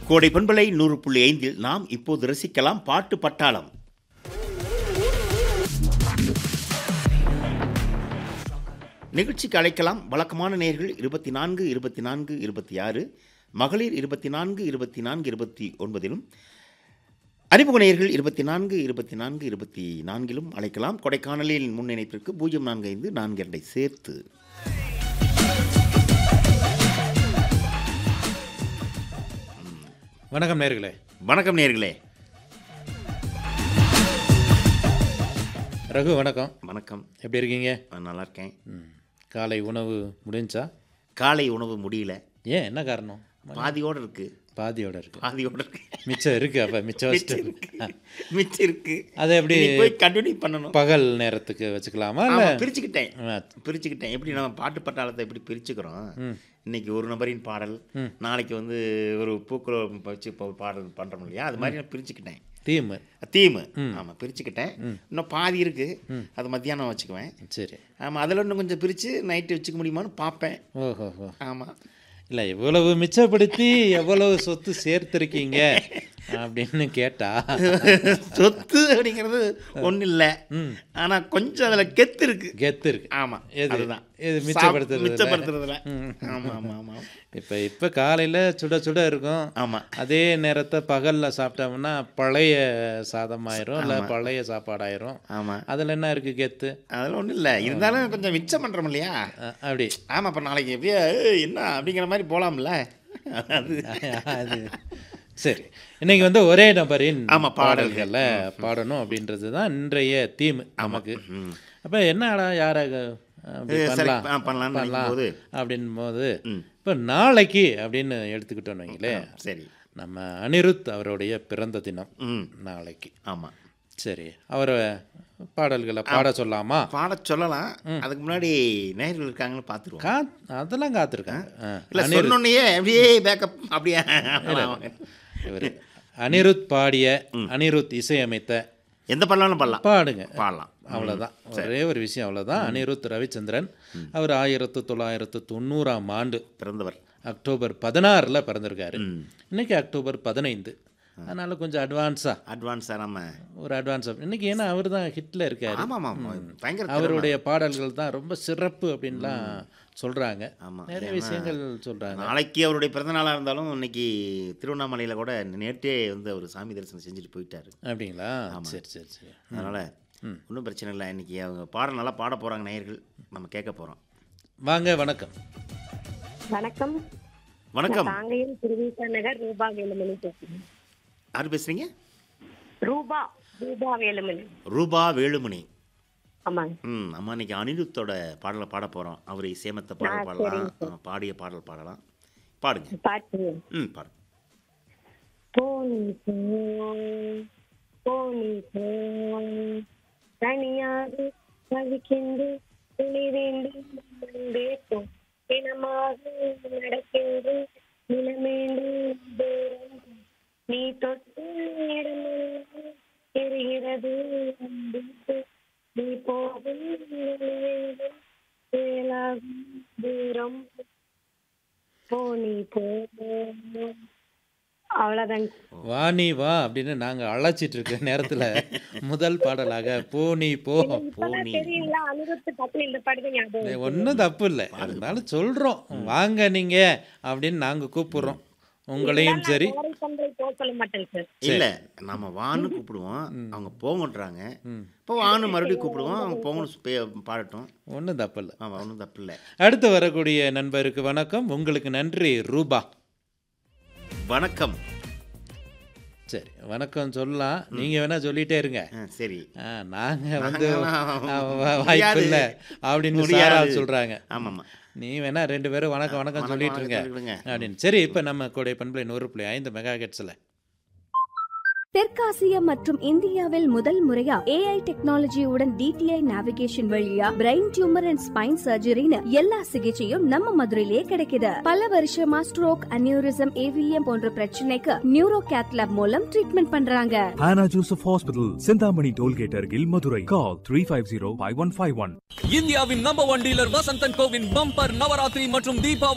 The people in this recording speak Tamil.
கோடை பண்பலை நூறு புள்ளி ஐந்தில் நாம் இப்போது ரசிக்கலாம் பாட்டு பட்டாளம் நிகழ்ச்சிக்கு அழைக்கலாம் வழக்கமான நேர்கள் இருபத்தி நான்கு இருபத்தி நான்கு இருபத்தி ஆறு மகளிர் இருபத்தி நான்கு இருபத்தி நான்கு இருபத்தி ஒன்பதிலும் அறிமுக நேயர்கள் இருபத்தி நான்கு இருபத்தி நான்கு இருபத்தி நான்கிலும் அழைக்கலாம் கொடைக்கானலில் முன்னிணைப்பிற்கு பூஜ்ஜியம் நான்கு ஐந்து நான்கு இரண்டை சேர்த்து வணக்கம் நேர்களே வணக்கம் நேர்களே ரகு வணக்கம் வணக்கம் எப்படி இருக்கீங்க நான் நல்லா இருக்கேன் ம். காலை உணவு முடிஞ்சா காலை உணவு முடியல ஏன் என்ன காரணம் பாதியோட இருக்கு பாதியோட இருக்கு பாதியோட இருக்கு மிச்சம் இருக்கு அப்ப மிச்சம் மிச்சம் வச்சுட்டு இருக்கு மிச்சம் இருக்கு அதை எப்படி இனி போய் கண்டினியூ பண்ணணும் பகல் நேரத்துக்கு வச்சுக்கலாமா இல்ல ஆமா, பிரிச்சுக்கிட்டேன் ஆ, பிரிச்சுக்கிட்டேன் எப்படி நம்ம பாட்டு பட்டாளத்தை எப்படி பிரிச்சுக்கிறோம் இன்னைக்கு ஒரு நபரின் பாடல் நாளைக்கு வந்து ஒரு பூக்குழ வச்சு இப்போ பாடல் பண்றோம் இல்லையா அது மாதிரி நான் பிரிச்சுக்கிட்டேன் தீம் தீமு ஆமா பிரிச்சுக்கிட்டேன் இன்னும் பாதி இருக்கு அது மத்தியானம் வச்சுக்குவேன் சரி ஆமா அதில் இன்னும் கொஞ்சம் பிரிச்சு நைட்டு வச்சுக்க முடியுமான்னு பார்ப்பேன் ஓஹோ ஓ ஆமா இல்லை இவ்வளவு மிச்சப்படுத்தி எவ்வளவு சொத்து சேர்த்துருக்கீங்க அப்படின்னு கேட்டா சொத்து அப்படிங்கிறது ஒன்றும் இல்லை ஆனா கொஞ்சம் அதுல கெத்து இருக்கு கெத்து இருக்கு ஆமா எது? அதுதான் எது சாப்- மிச்சப்படுத்துறதுல? மிச்சப்படுத்துறதுல ஆமா ஆமா ஆமா இப்போ இப்போ காலையில் சுட சுட இருக்கும் ஆமா அதே நேரத்தை பகலில் சாப்பிட்டோம்னா பழைய சாதமாயிரும் இல்லை பழைய சாப்பாடாயிரும் ஆமா அதில் என்ன இருக்கு கெத்து அதெல்லாம் ஒன்றும் இல்லை இருந்தாலும் கொஞ்சம் மிச்சம் பண்றோம் இல்லையா அஹ், அப்படி ஆமா அப்ப நாளைக்கு எப்படியா ஏய், என்ன அப்படிங்கிற மாதிரி போலாம்ல அது அது சரி இன்னைக்கு வந்து ஒரே நபரின் ஆமா, பாடல்கள். பாடல்களை பாடணும் அப்படின்றது தான் இன்றைய தீம் நமக்கு ம். அப்போ என்னடா யாரை அப்படி ஏய், சரி, பண்ணலாம் ஆ, பண்ணலாம்னு நினைக்கும் போது அப்படின் போது ம். இப்போ நாளைக்கு அப்படின்னு எடுத்துக்கிட்டோன்னு வைங்களேன் சரி நம்ம அனிருத் அவருடைய பிறந்த தினம் ம் நாளைக்கு ஆமா சரி அவரை பாடல்களை பாட சொல்லாமா பாட சொல்லலாம் அதுக்கு முன்னாடி நேயர்கள் இருக்காங்கன்னு பார்த்துருவோம் கா அதெல்லாம் காத்திருக்காங்க ஆ. இல்ல சொன்னோன்னே அப்படியே பேக்கப் அப்படியே இவரு அனிருத் பாடிய அனிருத் இசையமைத்த எந்த பாடலாலும் பாடலாம் பாடுங்க பாடலாம் அவ்வளோதான் ஒரே ஒரு விஷயம் அவ்வளோதான் அனிருத் ரவிச்சந்திரன் அவர் ஆயிரத்து தொள்ளாயிரத்து தொண்ணூறாம் ஆண்டு பிறந்தவர் அக்டோபர் பதினாறில் பிறந்திருக்காரு இன்னைக்கு அக்டோபர் பதினைந்து அதனால கொஞ்சம் அட்வான்ஸாக அட்வான்ஸாக நம்ம ஒரு அட்வான்ஸ் இன்னைக்கு ஏன்னா அவர் தான் ஹிட்டில் இருக்காரு ஆமா ஆமா ஆமா பயங்கர அவருடைய பாடல்கள் தான் ரொம்ப சிறப்பு அப்படின்லாம் சொல்றாங்க ஆமா. நிறைய விஷயங்கள் சொல்றாங்க நாளைக்கு அவருடைய பிறந்த நாளாக இருந்தாலும் இன்னைக்கு திருவண்ணாமலையில் கூட நேற்றே வந்து அவர் சாமி தரிசனம் செஞ்சுட்டு போயிட்டாரு அப்படிங்களா சரி சரி சரி அதனால் ஒன்றும் பிரச்சனை இல்லை இன்னைக்கு அவங்க பாடம் நல்லா பாட போகிறாங்க நேயர்கள் நம்ம கேட்க போகிறோம் வாங்க வணக்கம் வணக்கம் வணக்கம் காங்கயம் திருவிசா நகர் ரூபா வேலுமணி பேசுறேன் யார் பேசுகிறீங்க ரூபா ரூபா வேலுமணி ரூபா வேலுமணி ஆமாங்க ம் அம்மா இன்னைக்கு அனிருத்தோட பாடலை பாட போகிறோம் அவர் இசையமத்த பாடல் பாடலாம் ஆ, பாடிய பாடல் பாடலாம் பாடுங்க பாட்டு ம் பாடு போனி போ போனி போ தனியாக தவிக்கின்று துணிவேண்டு போ பிணமாக நடக்கின்று நிலமேண்டு தூரம் நீ தொட்டு இடமெல்லாம் தெரிகிறது அன்பு. நீ போகும் வழியெங்கும் செயலாகும் தூரம் போனி போ அவ்வளோதாங்க வாணி வா அப்படின்னு நாங்க அழைச்சிட்டு இருக்க நேரத்துல முதல் பாடலாக போ நீ போ இப்பதான் தெரியுங்களா அனுபவத்து தப்பு இந்த பாட்டு ஞாபகம் ஒன்றும் தப்பு இல்லை இருந்தாலும் சொல்றோம் வாங்க நீங்க அப்படின்னு நாங்க கூப்பிடுறோம் உங்களையும் சரி கோரை பண்றை போக சொல்ல மாட்டேங்க சார் இல்லை நம்ம வான்னு கூப்பிடுவோம் அவங்க போங்கன்றாங்க இப்போ வான்னு மறுபடியும் கூப்பிடுவோம் அவங்க போங்கன்னு பே- பாடட்டும் ஒன்றும் தப்பு இல்லை ஆமாம் ஒன்றும் தப்பு இல்லை அடுத்து வரக்கூடிய நண்பருக்கு வணக்கம் உங்களுக்கு நன்றி ரூபா வணக்கம் சரி வணக்கம் சொல்லலாம் நீங்க வேணா சொல்லிட்டே இருங்க ஆ சரி ஆ, நாங்க வந்து நாங்கெல்லாம் ஆ, வா- வாய்ப்பு இல்லை அப்படின்னு முடியாது. சாரா சொல்றாங்க ஆமாம்மா நீ வேணா ரெண்டு பேரும் வணக்கம் வணக்கம் சொல்லிட்டு இருங்க சொல்லிடுங்க அப்படின்னு சரி இப்போ நம்ம கோடை பண்பலை நூறு புள்ளி ஐந்து மெகா ஹெட்ஸில் தெற்காசியா மற்றும் இந்தியாவில் முதல் முறையா ஏஐ டெக்னாலஜியுடன் டிடிஐ நேவிகேஷன் வழியா பிரெயின் டியூமர் அண்ட் ஸ்பைன் சர்ஜரின்னு எல்லா சிகிச்சையும் நம்ம மதுரையிலே கிடைக்குது பல வருஷமா ஸ்ட்ரோக் அனியூரிசம் ஏவிஎம் போன்ற பிரச்சனைக்கு நியூரோ கேத்லாப் மூலம் ட்ரீட்மெண்ட் பண்றாங்க Hannah Joseph Hospital, Sindhamani Tollgate Argil, Madurai. Call 350-5151. இந்தியாவின் நம்பர் ஒன் டீலர் வசந்தன் கோவின் பம்பர் நவராத்திரி மற்றும் தீபாவளி